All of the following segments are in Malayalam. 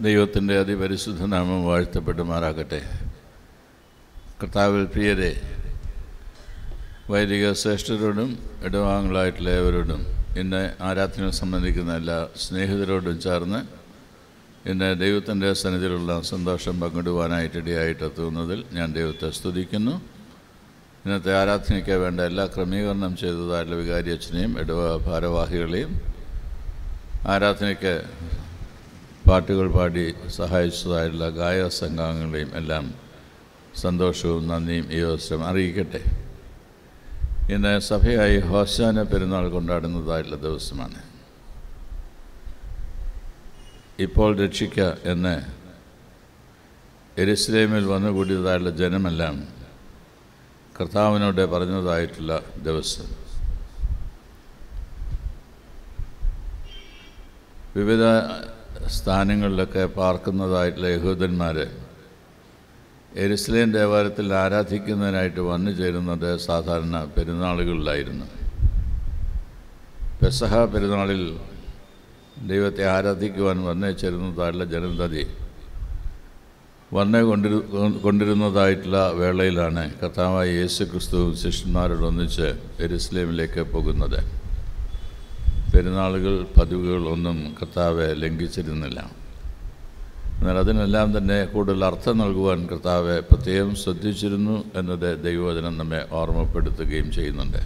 ദൈവത്തിൻ്റെ അതിപരിശുദ്ധ നാമം വാഴ്ത്തപ്പെടുമാറാകട്ടെ കർത്താവിൽ പ്രിയരെ വൈദിക ശ്രേഷ്ഠരോടും ഇടവാങ്ങളായിട്ടുള്ള ഏവരോടും ഇന്ന് ആരാധനയിൽ സംബന്ധിക്കുന്ന എല്ലാ സ്നേഹിതരോടും ചേർന്ന് ഇന്ന് ദൈവത്തിൻ്റെ സന്നിധിയിലുള്ള സന്തോഷം പങ്കിടുവാനായിട്ട് ഇടയായിട്ടെത്തുന്നതിൽ ഞാൻ ദൈവത്തെ സ്തുതിക്കുന്നു ഇന്നത്തെ ആരാധനയ്ക്ക് വേണ്ട എല്ലാ ക്രമീകരണം ചെയ്തതായിട്ടുള്ള വികാരി അച്ഛനെയും ഇടവ ഭാരവാഹികളെയും ആരാധനയ്ക്ക് പാട്ടുകൾ പാടി സഹായിച്ചതായിട്ടുള്ള ഗായക സംഘാംഗങ്ങളെയും എല്ലാം സന്തോഷവും നന്ദിയും ഈ അവസരം അറിയിക്കട്ടെ ഇന്ന് സഭയായി ഹോശാന പെരുന്നാൾ കൊണ്ടാടുന്നതായിട്ടുള്ള ദിവസമാണ് ഇപ്പോൾ രക്ഷിക്ക എന്ന് എരുസലേമിൽ വന്നുകൂടിയതായിട്ടുള്ള ജനമെല്ലാം കർത്താവിനോട് പറഞ്ഞതായിട്ടുള്ള ദിവസം വിവിധ സ്ഥാനങ്ങളിലൊക്കെ പാർക്കുന്നതായിട്ടുള്ള യഹൂദന്മാർ എരുസലേം ദേവാലയത്തിൽ ആരാധിക്കുന്നതിനായിട്ട് വന്നു ചേരുന്നത് സാധാരണ പെരുന്നാളുകളിലായിരുന്നു പെസഹ പെരുന്നാളിൽ ദൈവത്തെ ആരാധിക്കുവാൻ വന്നു ചേരുന്നതായിട്ടുള്ള ജനതതി വന്ന് കൊണ്ടിരു കൊണ്ടിരുന്നതായിട്ടുള്ള വേളയിലാണ് കർത്താവായ യേശു ക്രിസ്തു ശിഷ്യന്മാരോടൊന്നിച്ച് എരുസലേമിലേക്ക് പോകുന്നത് പെരുന്നാളുകൾ പതിവുകൾ ഒന്നും കർത്താവെ ലംഘിച്ചിരുന്നില്ല എന്നാൽ അതിനെല്ലാം തന്നെ കൂടുതൽ അർത്ഥം നൽകുവാൻ കർത്താവെ പ്രത്യേകം ശ്രദ്ധിച്ചിരുന്നു എന്നത് ദൈവവചനം നമ്മെ ഓർമ്മപ്പെടുത്തുകയും ചെയ്യുന്നുണ്ട്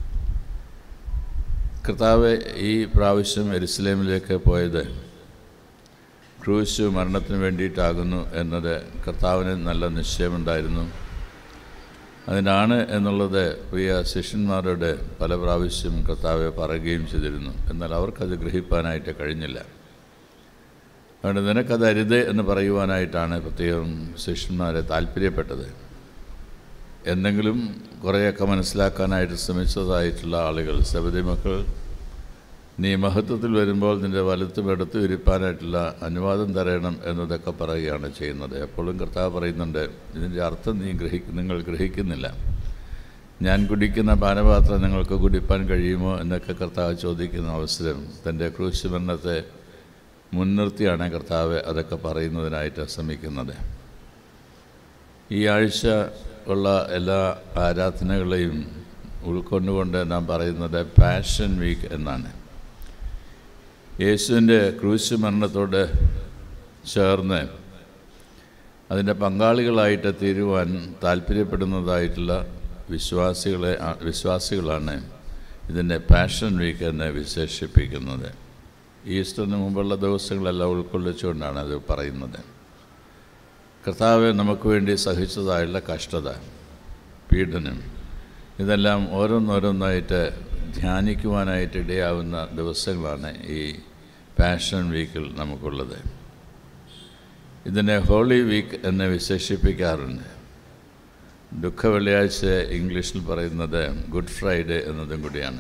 കർത്താവ് ഈ പ്രാവശ്യം എരുസലേമിലേക്ക് പോയത് ക്രൂശ് മരണത്തിന് വേണ്ടിയിട്ടാകുന്നു എന്നത് കർത്താവിന് നല്ല നിശ്ചയമുണ്ടായിരുന്നു അതിനാണ് എന്നുള്ളത് പ്രിയ ശിഷ്യന്മാരോട് പല പ്രാവശ്യം കർത്താവെ പറയുകയും ചെയ്തിരുന്നു എന്നാൽ അവർക്കത് ഗ്രഹിപ്പാനായിട്ട് കഴിഞ്ഞില്ല അതുകൊണ്ട് നിനക്കത് അരുത് എന്ന് പറയുവാനായിട്ടാണ് പ്രത്യേകം ശിഷ്യന്മാരെ താല്പര്യപ്പെട്ടത് എന്തെങ്കിലും കുറേയൊക്കെ മനസ്സിലാക്കാനായിട്ട് ശ്രമിച്ചതായിട്ടുള്ള ആളുകൾ സബതി മക്കൾ നീ മഹത്വത്തിൽ വരുമ്പോൾ നിൻ്റെ വലത്തും എടുത്തും ഇരിപ്പാനായിട്ടുള്ള അനുവാദം തരയണം എന്നതൊക്കെ പറയുകയാണ് ചെയ്യുന്നത് എപ്പോഴും കർത്താവ് പറയുന്നുണ്ട് ഇതിൻ്റെ അർത്ഥം നീ ഗ്രഹി നിങ്ങൾ ഗ്രഹിക്കുന്നില്ല ഞാൻ കുടിക്കുന്ന പാനപാത്രം നിങ്ങൾക്ക് കുടിപ്പാൻ കഴിയുമോ എന്നൊക്കെ കർത്താവ് ചോദിക്കുന്ന അവസരം തൻ്റെ ക്രൂശ് മരണത്തെ മുൻനിർത്തിയാണ് കർത്താവ് അതൊക്കെ പറയുന്നതിനായിട്ട് ശ്രമിക്കുന്നത് ഈ ആഴ്ച ഉള്ള എല്ലാ ആരാധനകളെയും ഉൾക്കൊണ്ടുകൊണ്ട് നാം പറയുന്നത് പാഷൻ വീക്ക് എന്നാണ് യേശുവിൻ്റെ ക്രൂശ് മരണത്തോട് ചേർന്ന് അതിൻ്റെ പങ്കാളികളായിട്ട് തീരുവാൻ താല്പര്യപ്പെടുന്നതായിട്ടുള്ള വിശ്വാസികളെ വിശ്വാസികളാണ് ഇതിൻ്റെ പാഷൻ വീക്ക് എന്ന് വിശേഷിപ്പിക്കുന്നത് ഈസ്റ്ററിന് മുമ്പുള്ള ദിവസങ്ങളെല്ലാം ഉൾക്കൊള്ളിച്ചുകൊണ്ടാണ് അത് പറയുന്നത് കർത്താവ് നമുക്ക് വേണ്ടി സഹിച്ചതായുള്ള കഷ്ടത പീഡനം ഇതെല്ലാം ഓരോന്നോരോന്നായിട്ട് ധ്യാനിക്കുവാനായിട്ട് ഇടയാവുന്ന ദിവസങ്ങളാണ് ഈ പാഷൻ വീക്കിൽ നമുക്കുള്ളത് ഇതിനെ ഹോളി വീക്ക് എന്ന് വിശേഷിപ്പിക്കാറുണ്ട് ദുഃഖ വെള്ളിയാഴ്ച ഇംഗ്ലീഷിൽ പറയുന്നത് ഗുഡ് ഫ്രൈഡേ എന്നതും കൂടിയാണ്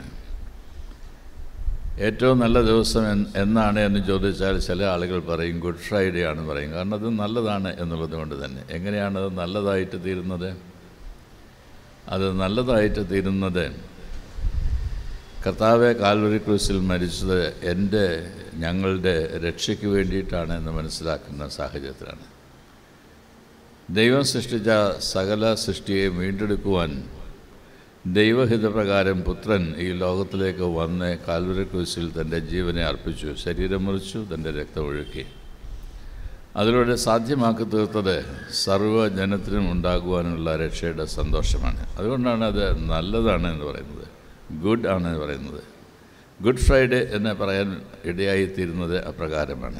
ഏറ്റവും നല്ല ദിവസം എന്നാണ് എന്ന് ചോദിച്ചാൽ ചില ആളുകൾ പറയും ഗുഡ് ഫ്രൈഡേ ആണ് പറയും കാരണം അത് നല്ലതാണ് എന്നുള്ളത് കൊണ്ട് തന്നെ എങ്ങനെയാണ് അത് നല്ലതായിട്ട് തീരുന്നത് അത് നല്ലതായിട്ട് തീരുന്നത് കർത്താവെ കാൽവരി ക്രൂസിൽ മരിച്ചത് എൻ്റെ ഞങ്ങളുടെ രക്ഷയ്ക്ക് വേണ്ടിയിട്ടാണ് എന്ന് മനസ്സിലാക്കുന്ന സാഹചര്യത്തിലാണ് ദൈവം സൃഷ്ടിച്ച സകല സൃഷ്ടിയെ വീണ്ടെടുക്കുവാൻ ദൈവഹിതപ്രകാരം പുത്രൻ ഈ ലോകത്തിലേക്ക് വന്ന് കാൽവരി ക്രൂസിൽ തൻ്റെ ജീവനെ അർപ്പിച്ചു ശരീരം മുറിച്ചു തൻ്റെ രക്തം ഒഴുക്കി അതിലൂടെ സാധ്യമാക്കി തീർത്തത് സർവ്വജനത്തിനും ഉണ്ടാകുവാനുള്ള രക്ഷയുടെ സന്തോഷമാണ് അതുകൊണ്ടാണ് അത് നല്ലതാണ് എന്ന് പറയുന്നത് ഗുഡ് ആണ് എന്ന് പറയുന്നത് ഗുഡ് ഫ്രൈഡേ എന്ന് പറയാൻ ഇടയായിത്തീരുന്നത് അപ്രകാരമാണ്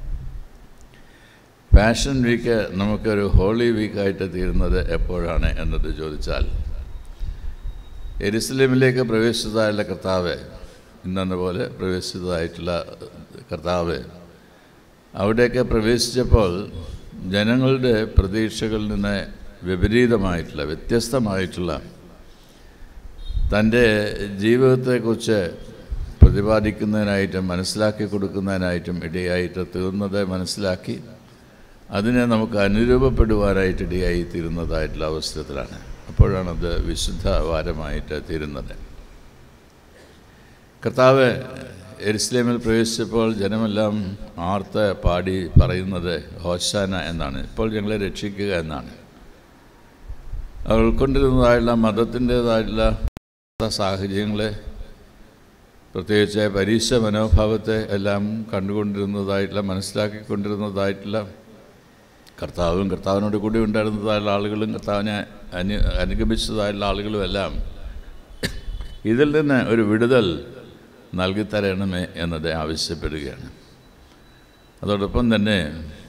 പാഷൻ വീക്ക് നമുക്കൊരു ഹോളി വീക്കായിട്ട് തീരുന്നത് എപ്പോഴാണ് എന്നത് ചോദിച്ചാൽ എരുസലേമിലേക്ക് പ്രവേശിച്ചതായുള്ള കർത്താവ് ഇന്നെന്ന പോലെ പ്രവേശിച്ചതായിട്ടുള്ള കർത്താവ് അവിടേക്ക് പ്രവേശിച്ചപ്പോൾ ജനങ്ങളുടെ പ്രതീക്ഷകളിൽ നിന്ന് വിപരീതമായിട്ടുള്ള വ്യത്യസ്തമായിട്ടുള്ള തൻ്റെ ജീവിതത്തെക്കുറിച്ച് പ്രതിപാദിക്കുന്നതിനായിട്ടും മനസ്സിലാക്കി കൊടുക്കുന്നതിനായിട്ടും ഇടയായിട്ട് തീർന്നത് മനസ്സിലാക്കി അതിനെ നമുക്ക് അനുരൂപപ്പെടുവാനായിട്ട് ഇടയായി തീരുന്നതായിട്ടുള്ള അവസരത്തിലാണ് അപ്പോഴാണത് വിശുദ്ധ വാരമായിട്ട് തീരുന്നത് കർത്താവ് എരുസലേമിൽ പ്രവേശിച്ചപ്പോൾ ജനമെല്ലാം ആർത്ത് പാടി പറയുന്നത് ഹോശാന എന്നാണ് ഇപ്പോൾ ഞങ്ങളെ രക്ഷിക്കുക എന്നാണ് അവർ ഉൾക്കൊണ്ടിരുന്നതായുള്ള മതത്തിൻ്റേതായിട്ടുള്ള സാഹചര്യങ്ങളെ പ്രത്യേകിച്ച് പരീക്ഷ മനോഭാവത്തെ എല്ലാം കണ്ടുകൊണ്ടിരുന്നതായിട്ടുള്ള മനസ്സിലാക്കിക്കൊണ്ടിരുന്നതായിട്ടുള്ള കർത്താവും കർത്താവിനോട് കൂടി ഉണ്ടായിരുന്നതായുള്ള ആളുകളും കർത്താവിനെ അനു അനുഗമിച്ചതായുള്ള ആളുകളും എല്ലാം ഇതിൽ നിന്ന് ഒരു വിടുതൽ നൽകിത്തരണമേ എന്നത് ആവശ്യപ്പെടുകയാണ് അതോടൊപ്പം തന്നെ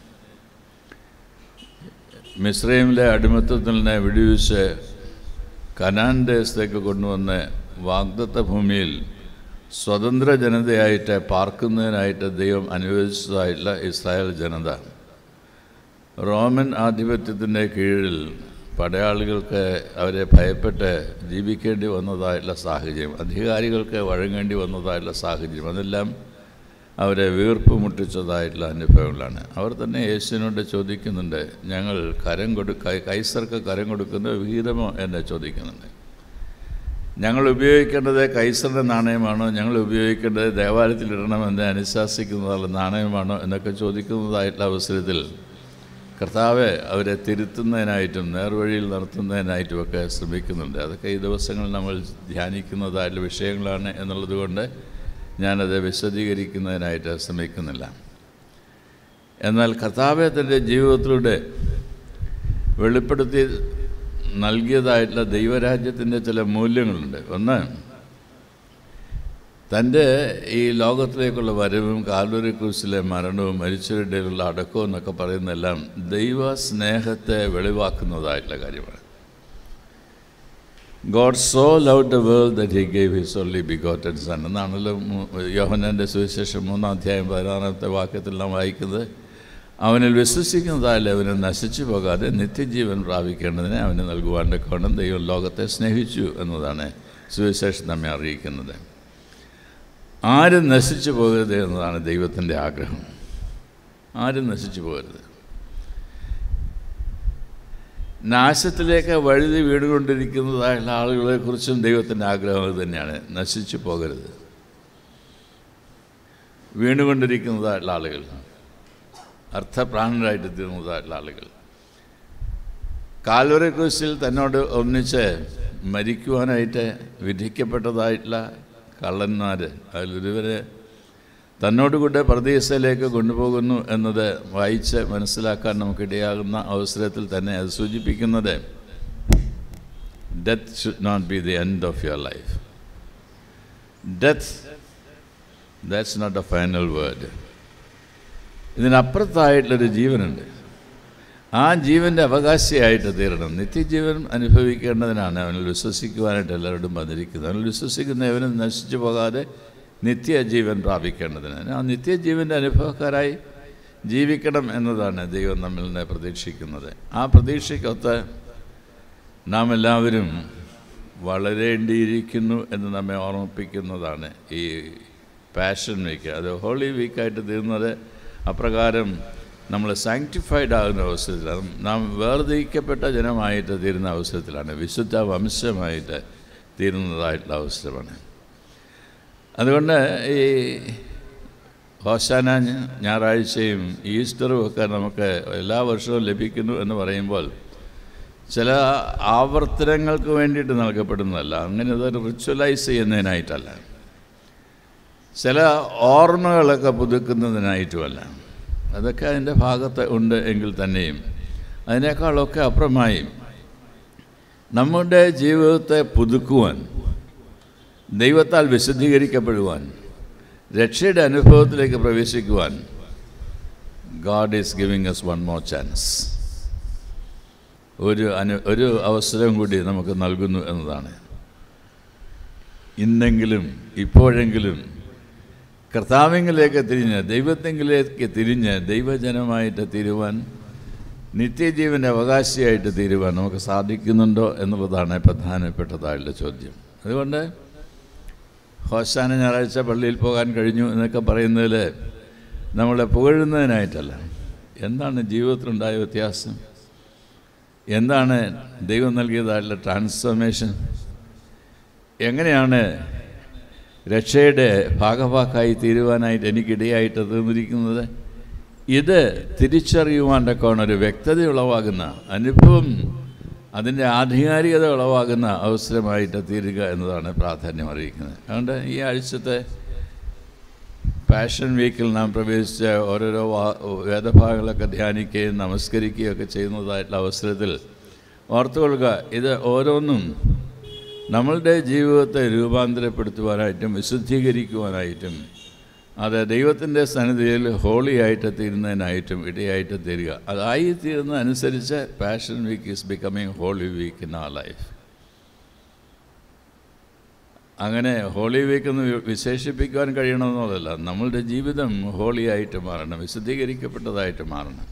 മിസ്രൈമിലെ അടിമത്തത്തിൽ നിന്ന് വിടുവിച്ച് കനാൻ ദേശത്തേക്ക് കൊണ്ടുവന്ന് വാഗ്ദത്ത ഭൂമിയിൽ സ്വതന്ത്ര ജനതയായിട്ട് പാർക്കുന്നതിനായിട്ട് ദൈവം അനുവദിച്ചതായിട്ടുള്ള ഇസ്രായേൽ ജനത റോമൻ ആധിപത്യത്തിൻ്റെ കീഴിൽ പടയാളികൾക്ക് അവരെ ഭയപ്പെട്ട് ജീവിക്കേണ്ടി വന്നതായിട്ടുള്ള സാഹചര്യം അധികാരികൾക്ക് വഴങ്ങേണ്ടി വന്നതായിട്ടുള്ള സാഹചര്യം അതെല്ലാം അവരെ വീർപ്പ് മുട്ടിച്ചതായിട്ടുള്ള അനുഭവങ്ങളാണ് അവർ തന്നെ യേശുവിനോട് ചോദിക്കുന്നുണ്ട് ഞങ്ങൾ കരം കൊടു കൈസർക്ക് കരം കൊടുക്കുന്ന വിഹിതമോ എന്ന് ചോദിക്കുന്നുണ്ട് ഞങ്ങൾ ഉപയോഗിക്കേണ്ടത് കൈസറിൻ്റെ നാണയമാണോ ഞങ്ങൾ ഉപയോഗിക്കേണ്ടത് ദേവാലയത്തിൽ ഇടണമെന്ന് അനുശാസിക്കുന്നതുള്ള നാണയമാണോ എന്നൊക്കെ ചോദിക്കുന്നതായിട്ടുള്ള അവസരത്തിൽ കർത്താവ് അവരെ തിരുത്തുന്നതിനായിട്ടും നേർവഴിയിൽ നടത്തുന്നതിനായിട്ടുമൊക്കെ ശ്രമിക്കുന്നുണ്ട് അതൊക്കെ ഈ ദിവസങ്ങളിൽ നമ്മൾ ധ്യാനിക്കുന്നതായിട്ടുള്ള വിഷയങ്ങളാണ് എന്നുള്ളത് കൊണ്ട് ഞാനത് വിശദീകരിക്കുന്നതിനായിട്ട് ശ്രമിക്കുന്നില്ല എന്നാൽ കർത്താവെ തൻ്റെ ജീവിതത്തിലൂടെ വെളിപ്പെടുത്തി നൽകിയതായിട്ടുള്ള ദൈവരാജ്യത്തിൻ്റെ ചില മൂല്യങ്ങളുണ്ട് ഒന്ന് തൻ്റെ ഈ ലോകത്തിലേക്കുള്ള വരവും കാൽവരി ക്രൂസിലെ മരണവും മരിച്ചവരുടെയുള്ള അടക്കവും എന്നൊക്കെ പറയുന്നതെല്ലാം ദൈവ സ്നേഹത്തെ വെളിവാക്കുന്നതായിട്ടുള്ള കാര്യമാണ് God so love the world that he gave his only begotten son എന്നാണല്ലോ യോഹനൻ്റെ സുവിശേഷം മൂന്നാം അധ്യായം പതിനാറാമത്തെ വാക്യത്തിൽ നാം വായിക്കുന്നത് അവനിൽ വിശ്വസിക്കുന്നതായാലും അവന് നശിച്ചു പോകാതെ നിത്യജീവൻ പ്രാപിക്കേണ്ടതിനെ അവന് നൽകുവാൻ കോണം ദൈവം ലോകത്തെ സ്നേഹിച്ചു എന്നതാണ് സുവിശേഷം നമ്മെ അറിയിക്കുന്നത് ആരും നശിച്ചു പോകരുത് എന്നതാണ് ദൈവത്തിൻ്റെ ആഗ്രഹം ആരും നശിച്ചു പോകരുത് നാശത്തിലേക്ക് വഴുതി വീടുകൊണ്ടിരിക്കുന്നതായുള്ള ആളുകളെക്കുറിച്ചും ദൈവത്തിൻ്റെ ആഗ്രഹം അത് തന്നെയാണ് നശിച്ചു പോകരുത് വീണുകൊണ്ടിരിക്കുന്നതായിട്ടുള്ള ആളുകൾ അർത്ഥപ്രാണരായിട്ട് തീർന്നതായിട്ടുള്ള ആളുകൾ കാൽവറി ക്രൂസിൽ തന്നോട് ഒന്നിച്ച് മരിക്കുവാനായിട്ട് വിധിക്കപ്പെട്ടതായിട്ടുള്ള കള്ളന്മാർ അതിലൊരുവരെ തന്നോടുകൂടെ പ്രദേശത്തിലേക്ക് കൊണ്ടുപോകുന്നു എന്നത് വായിച്ച് മനസ്സിലാക്കാൻ നമുക്കിടയാകുന്ന അവസരത്തിൽ തന്നെ അത് സൂചിപ്പിക്കുന്നത് death should not be the end of your life death that's not a final word ഇതിനപ്പുറത്തായിട്ടുള്ളൊരു ജീവനുണ്ട് ആ ജീവൻ്റെ അവകാശിയായിട്ട് തീരണം നിത്യജീവൻ അനുഭവിക്കേണ്ടതിനാണ് അവനിൽ വിശ്വസിക്കുവാനായിട്ട് എല്ലാവരോടും വന്നിരിക്കുന്നത് അവനിൽ വിശ്വസിക്കുന്നവനും നശിച്ചു പോകാതെ നിത്യജീവൻ പ്രാപിക്കേണ്ടതിന് ആ നിത്യജീവൻ്റെ അനുഭവക്കാരായി ജീവിക്കണം എന്നതാണ് ദൈവം നമ്മിൽ നിന്ന് പ്രതീക്ഷിക്കുന്നത് ആ പ്രതീക്ഷയ്ക്കൊത്ത് നാം എല്ലാവരും വളരേണ്ടിയിരിക്കുന്നു എന്ന് നമ്മെ ഓർമ്മിപ്പിക്കുന്നതാണ് ഈ പാഷൻ വീക്ക് അത് ഹോളി വീക്കായിട്ട് തീർന്നത് അപ്രകാരം നമ്മൾ സാങ്ക്ടിഫൈഡ് ആകുന്ന അവസരത്തിലാണ് നാം വേർതിരിക്കപ്പെട്ട ജനമായിട്ട് തീരുന്ന അവസരത്തിലാണ് വിശുദ്ധ വംശമായിട്ട് തീരുന്നതായിട്ടുള്ള അവസരമാണ് അതുകൊണ്ട് ഈ ഹോശാന ഞായറാഴ്ചയും ഈസ്റ്ററും ഒക്കെ നമുക്ക് എല്ലാ വർഷവും ലഭിക്കുന്നു എന്ന് പറയുമ്പോൾ ചില ആവർത്തനങ്ങൾക്ക് വേണ്ടിയിട്ട് നൽകപ്പെടുന്നതല്ല അങ്ങനെ അതൊരു റിച്വലൈസ് ചെയ്യുന്നതിനായിട്ടല്ല ചില ഓർമ്മകളൊക്കെ പുതുക്കുന്നതിനായിട്ടുമല്ല അതൊക്കെ അതിൻ്റെ ഭാഗത്ത് ഉണ്ട് എങ്കിൽ തന്നെയും അതിനേക്കാളൊക്കെ അപ്പുറമായി നമ്മുടെ ജീവിതത്തെ പുതുക്കുവാൻ ദൈവത്താൽ വിശദീകരിക്കപ്പെടുവാൻ രക്ഷയുടെ അനുഭവത്തിലേക്ക് പ്രവേശിക്കുവാൻ God is giving us one more chance ഒരു അനു ഒരു അവസരം കൂടി നമുക്ക് നൽകുന്നു എന്നതാണ് ഇന്നെങ്കിലും ഇപ്പോഴെങ്കിലും കർത്താവിങ്കിലേക്ക് തിരിഞ്ഞ് ദൈവത്തെങ്കിലേക്ക് തിരിഞ്ഞ് ദൈവജനമായിട്ട് തീരുവാൻ നിത്യജീവൻ്റെ അവകാശിയായിട്ട് തീരുവാൻ നമുക്ക് സാധിക്കുന്നുണ്ടോ എന്നുള്ളതാണ് പ്രധാനപ്പെട്ടതായുള്ള ചോദ്യം അതുകൊണ്ട് ഹോശാന ഞായറാഴ്ച പള്ളിയിൽ പോകാൻ കഴിഞ്ഞു എന്നൊക്കെ പറയുന്നതിൽ നമ്മളെ പുകഴുന്നതിനായിട്ടല്ല എന്താണ് ജീവിതത്തിലുണ്ടായ വ്യത്യാസം എന്താണ് ദൈവം നൽകിയതായിട്ടുള്ള ട്രാൻസ്ഫോർമേഷൻ എങ്ങനെയാണ് രക്ഷയുടെ ഭാഗഭാക്കായി തീരുവാനായിട്ട് എനിക്കിടയായിട്ട് തീർന്നിരിക്കുന്നത് ഇത് തിരിച്ചറിയുവാൻ തക്കവണ്ണം ഒരു വ്യക്തത ഉളവാകുന്ന അനുഭവം അതിൻ്റെ ആധികാരികത ഉളവാകുന്ന അവസരമായിട്ട് തീരുക എന്നതാണ് പ്രാധാന്യം അറിയിക്കുന്നത് അതുകൊണ്ട് ഈ ആഴ്ചത്തെ പാഷൻ വീക്കിൽ നാം പ്രവേശിച്ച ഓരോരോ വാ- വേദഭാഗങ്ങളൊക്കെ ധ്യാനിക്കുകയും നമസ്കരിക്കുകയും ഒക്കെ ചെയ്യുന്നതായിട്ടുള്ള അവസരത്തിൽ ഓർത്തുകൊള്ളുക ഇത് ഓരോന്നും നമ്മളുടെ ജീവിതത്തെ രൂപാന്തരപ്പെടുത്തുവാനായിട്ടും വിശുദ്ധീകരിക്കുവാനായിട്ടും അത് ദൈവത്തിൻ്റെ സന്നിധിയിൽ ഹോളി ആയിട്ട് തീരുന്നതിനായിട്ടും ഇടയായിട്ട് തീരുക അതായി തീരുന്നതനുസരിച്ച് Passion Week is becoming Holy Week in a life അങ്ങനെ ഹോളി വീക്ക് എന്ന് വി- വിശേഷിപ്പിക്കുവാൻ കഴിയണമെന്നുള്ളതല്ല നമ്മളുടെ ജീവിതം ഹോളി ആയിട്ട് മാറണം വിശുദ്ധീകരിക്കപ്പെട്ടതായിട്ട് മാറണം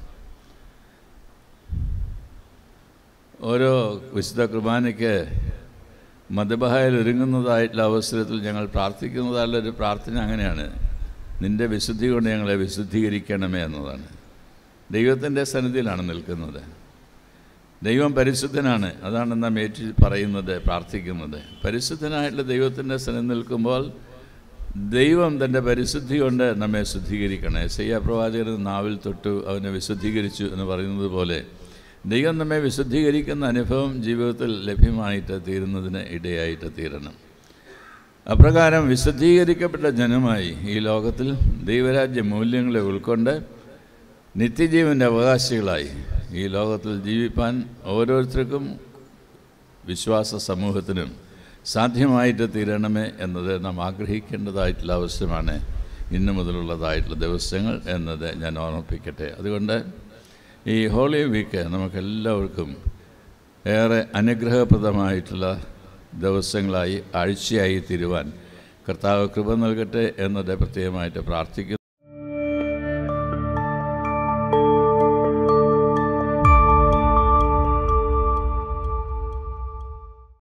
ഓരോ വിശുദ്ധ കുർബാനയ്ക്ക് മതബഹായിൽ ഒരുങ്ങുന്നതായിട്ടുള്ള അവസരത്തിൽ ഞങ്ങൾ പ്രാർത്ഥിക്കുന്നതായുള്ള ഒരു പ്രാർത്ഥന അങ്ങനെയാണ് നിൻ്റെ വിശുദ്ധി കൊണ്ട് ഞങ്ങളെ വിശുദ്ധീകരിക്കണമേ എന്നതാണ് ദൈവത്തിൻ്റെ സന്നിധിയിലാണ് നിൽക്കുന്നത് ദൈവം പരിശുദ്ധനാണ് അതാണ് നാം ഏറ്റി പറയുന്നത് പ്രാർത്ഥിക്കുന്നത് പരിശുദ്ധനായിട്ടുള്ള ദൈവത്തിൻ്റെ സന്നിധി നിൽക്കുമ്പോൾ ദൈവം തൻ്റെ പരിശുദ്ധി കൊണ്ട് നമ്മെ ശുദ്ധീകരിക്കണം എസയ്യ പ്രവാചകൻ നാവിൽ തൊട്ടു അവനെ വിശുദ്ധീകരിച്ചു എന്ന് പറയുന്നത് പോലെ ദൈവം നമ്മെ വിശുദ്ധീകരിക്കുന്ന അനുഭവം ജീവിതത്തിൽ ലഭ്യമായിട്ട് തീരുന്നതിന് ഇടയായിട്ട് തീരണം അപ്രകാരം വിശുദ്ധീകരിക്കപ്പെട്ട ജനമായി ഈ ലോകത്തിൽ ദൈവരാജ്യ മൂല്യങ്ങളെ ഉൾക്കൊണ്ട് നിത്യജീവൻ്റെ അവകാശികളായി ഈ ലോകത്തിൽ ജീവിപ്പാൻ ഓരോരുത്തർക്കും വിശ്വാസ സമൂഹത്തിനും സാധ്യമായിട്ട് തീരണമേ എന്നത് നാം ആഗ്രഹിക്കേണ്ടതായിട്ടുള്ള ആവശ്യമാണ് ഇന്നു മുതലുള്ളതായിട്ടുള്ള ദിവസങ്ങൾ എന്നത് ഞാൻ ഓർമ്മിപ്പിക്കട്ടെ അതുകൊണ്ട് ഈ ഹോളി വീക്ക് നമുക്കെല്ലാവർക്കും ഏറെ അനുഗ്രഹപ്രദമായിട്ടുള്ള ദിവസങ്ങളായി ആഴ്ചയായി തീരുവാൻ കർത്താവ് കൃപ നൽകട്ടെ എന്നത് പ്രത്യേകമായിട്ട് പ്രാർത്ഥിക്കുന്നു